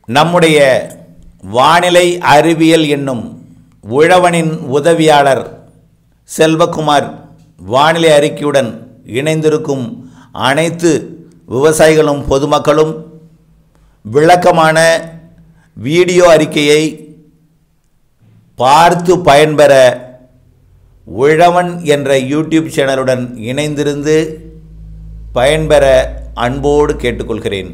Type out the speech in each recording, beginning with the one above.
நம்முடைய வானிலை அறிவியல் என்னும் உழவனின் உதவியாளர் செல்வகுமார் வானிலை அறிக்கையுடன் இணைந்திருக்கும் அனைத்து விவசாயிகளும் பொதுமக்களும் விளக்கமான வீடியோ அறிக்கையை பார்த்து பயன்பெற உழவன் என்ற யூடியூப் சேனலுடன் இணைந்திருந்து பயன்பெற அன்போடு கேட்டுக்கொள்கிறேன்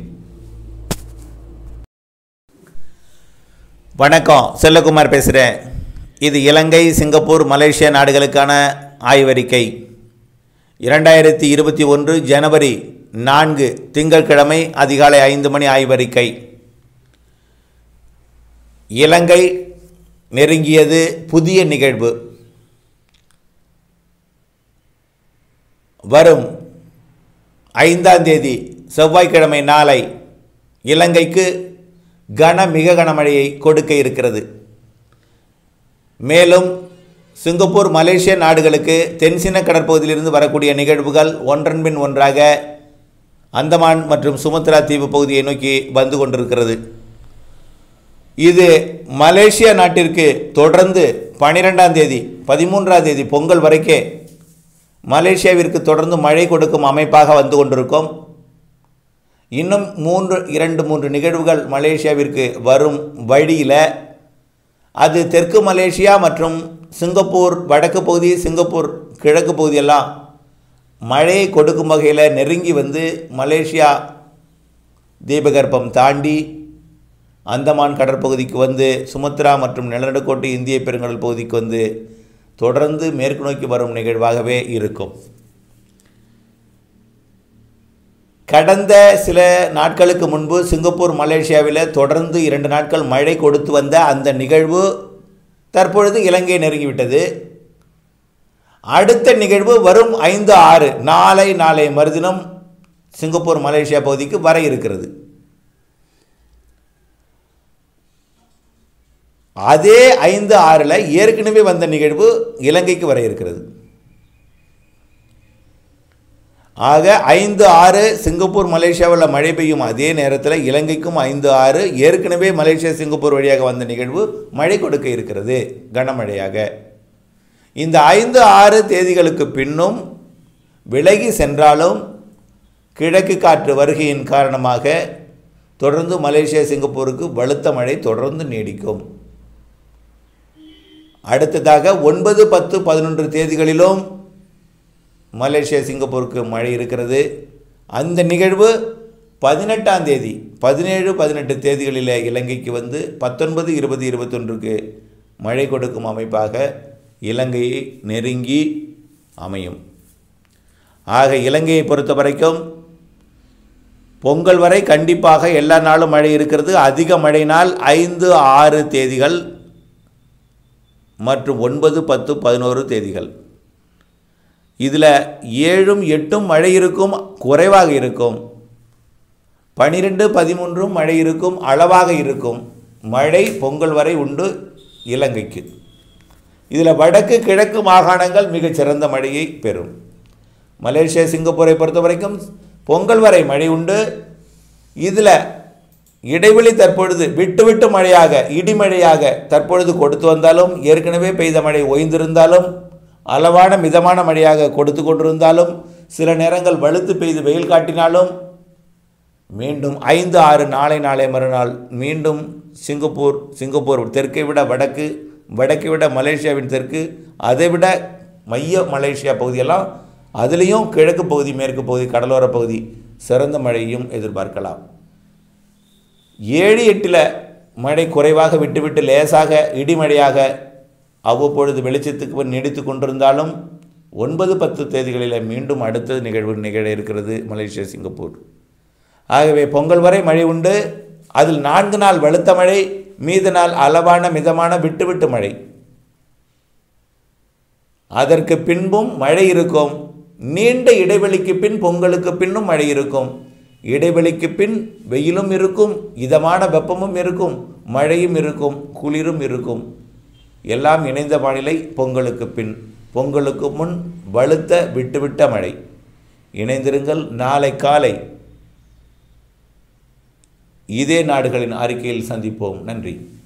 வணக்கம் செல்லகுமார் பேசுகிறேன் இது இலங்கை சிங்கப்பூர் மலேசியா நாடுகளுக்கான ஆய்வறிக்கை இரண்டாயிரத்தி இருபத்தி ஒன்று ஜனவரி நான்கு திங்கட்கிழமை அதிகாலை ஐந்து மணி ஆய்வறிக்கை இலங்கை நெருங்கியது புதிய நிகழ்வு வரும் ஐந்தாம் தேதி செவ்வாய்க்கிழமை நாளை இலங்கைக்கு கன மிக கனமழையை கொடுக்க இருக்கிறது மேலும் சிங்கப்பூர் மலேசிய நாடுகளுக்கு தென்சீன கடற்பகுதியிலிருந்து வரக்கூடிய நிகழ்வுகள் ஒன்றன் பின் ஒன்றாக அந்தமான் மற்றும் சுமத்ரா தீவு பகுதியை நோக்கி வந்து கொண்டிருக்கிறது இது மலேசியா நாட்டிற்கு தொடர்ந்து பனிரெண்டாம் தேதி பதிமூன்றாம் தேதி பொங்கல் வரைக்கே மலேசியாவிற்கு தொடர்ந்து மழை கொடுக்கும் அமைப்பாக வந்து கொண்டிருக்கும் இன்னும் மூன்று இரண்டு மூன்று நிகழ்வுகள் மலேசியாவிற்கு வரும் வழியில் அது தெற்கு மலேசியா மற்றும் சிங்கப்பூர் வடக்கு பகுதி சிங்கப்பூர் கிழக்கு பகுதியெல்லாம் மழையை கொடுக்கும் வகையில் நெருங்கி வந்து மலேசியா தீபகற்பம் தாண்டி அந்தமான் கடற்பகுதிக்கு வந்து சுமத்ரா மற்றும் நிலநடுக்கோட்டு இந்திய பெருங்கடல் பகுதிக்கு வந்து தொடர்ந்து மேற்கு நோக்கி வரும் நிகழ்வாகவே இருக்கும் கடந்த சில நாட்களுக்கு முன்பு சிங்கப்பூர் மலேசியாவில் தொடர்ந்து இரண்டு நாட்கள் மழை கொடுத்து வந்த அந்த நிகழ்வு தற்பொழுது இலங்கை நெருங்கிவிட்டது அடுத்த நிகழ்வு வரும் ஐந்து ஆறு நாளை நாளை மறுதினம் சிங்கப்பூர் மலேசியா பகுதிக்கு வர இருக்கிறது அதே ஐந்து ஆறில் ஏற்கனவே வந்த நிகழ்வு இலங்கைக்கு வர இருக்கிறது ஆக ஐந்து ஆறு சிங்கப்பூர் மலேசியாவில் மழை பெய்யும் அதே நேரத்தில் இலங்கைக்கும் ஐந்து ஆறு ஏற்கனவே மலேசியா சிங்கப்பூர் வழியாக வந்த நிகழ்வு மழை கொடுக்க இருக்கிறது கனமழையாக இந்த ஐந்து ஆறு தேதிகளுக்கு பின்னும் விலகி சென்றாலும் கிழக்கு காற்று வருகையின் காரணமாக தொடர்ந்து மலேசியா சிங்கப்பூருக்கு வலுத்த மழை தொடர்ந்து நீடிக்கும் அடுத்ததாக ஒன்பது பத்து பதினொன்று தேதிகளிலும் மலேசியா சிங்கப்பூருக்கு மழை இருக்கிறது அந்த நிகழ்வு பதினெட்டாம் தேதி பதினேழு பதினெட்டு தேதிகளில் இலங்கைக்கு வந்து பத்தொன்பது இருபது இருபத்தொன்றுக்கு மழை கொடுக்கும் அமைப்பாக இலங்கையை நெருங்கி அமையும் ஆக இலங்கையை பொறுத்த வரைக்கும் பொங்கல் வரை கண்டிப்பாக எல்லா நாளும் மழை இருக்கிறது அதிக மழை நாள் ஐந்து ஆறு தேதிகள் மற்றும் ஒன்பது பத்து பதினோரு தேதிகள் இதில் ஏழும் எட்டும் மழை இருக்கும் குறைவாக இருக்கும் பனிரெண்டு பதிமூன்றும் மழை இருக்கும் அளவாக இருக்கும் மழை பொங்கல் வரை உண்டு இலங்கைக்கு இதில் வடக்கு கிழக்கு மாகாணங்கள் மிகச் சிறந்த மழையை பெறும் மலேசியா சிங்கப்பூரை பொறுத்த வரைக்கும் பொங்கல் வரை மழை உண்டு இதில் இடைவெளி தற்பொழுது விட்டு விட்டு மழையாக இடிமழையாக தற்பொழுது கொடுத்து வந்தாலும் ஏற்கனவே பெய்த மழை ஓய்ந்திருந்தாலும் அளவான மிதமான மழையாக கொடுத்து கொண்டிருந்தாலும் சில நேரங்கள் வலுத்து பெய்து வெயில் காட்டினாலும் மீண்டும் ஐந்து ஆறு நாளை நாளை மறுநாள் மீண்டும் சிங்கப்பூர் சிங்கப்பூர் தெற்கை விட வடக்கு வடக்கை விட மலேசியாவின் தெற்கு அதை விட மைய மலேசியா பகுதியெல்லாம் அதுலேயும் கிழக்கு பகுதி மேற்கு பகுதி கடலோர பகுதி சிறந்த மழையும் எதிர்பார்க்கலாம் ஏழு எட்டில் மழை குறைவாக விட்டுவிட்டு லேசாக இடிமழையாக அவ்வப்பொழுது வெளிச்சத்துக்கு நீடித்து கொண்டிருந்தாலும் ஒன்பது பத்து தேதிகளில் மீண்டும் அடுத்த நிகழ்வு நிகழ இருக்கிறது மலேசியா சிங்கப்பூர் ஆகவே பொங்கல் வரை மழை உண்டு அதில் நான்கு நாள் வலுத்த மழை மீத நாள் அளவான மிதமான விட்டு விட்டு மழை அதற்கு பின்பும் மழை இருக்கும் நீண்ட இடைவெளிக்கு பின் பொங்கலுக்கு பின்னும் மழை இருக்கும் இடைவெளிக்கு பின் வெயிலும் இருக்கும் இதமான வெப்பமும் இருக்கும் மழையும் இருக்கும் குளிரும் இருக்கும் எல்லாம் இணைந்த வானிலை பொங்கலுக்கு பின் பொங்கலுக்கு முன் வலுத்த விட்டுவிட்ட மழை இணைந்திருங்கள் நாளை காலை இதே நாடுகளின் அறிக்கையில் சந்திப்போம் நன்றி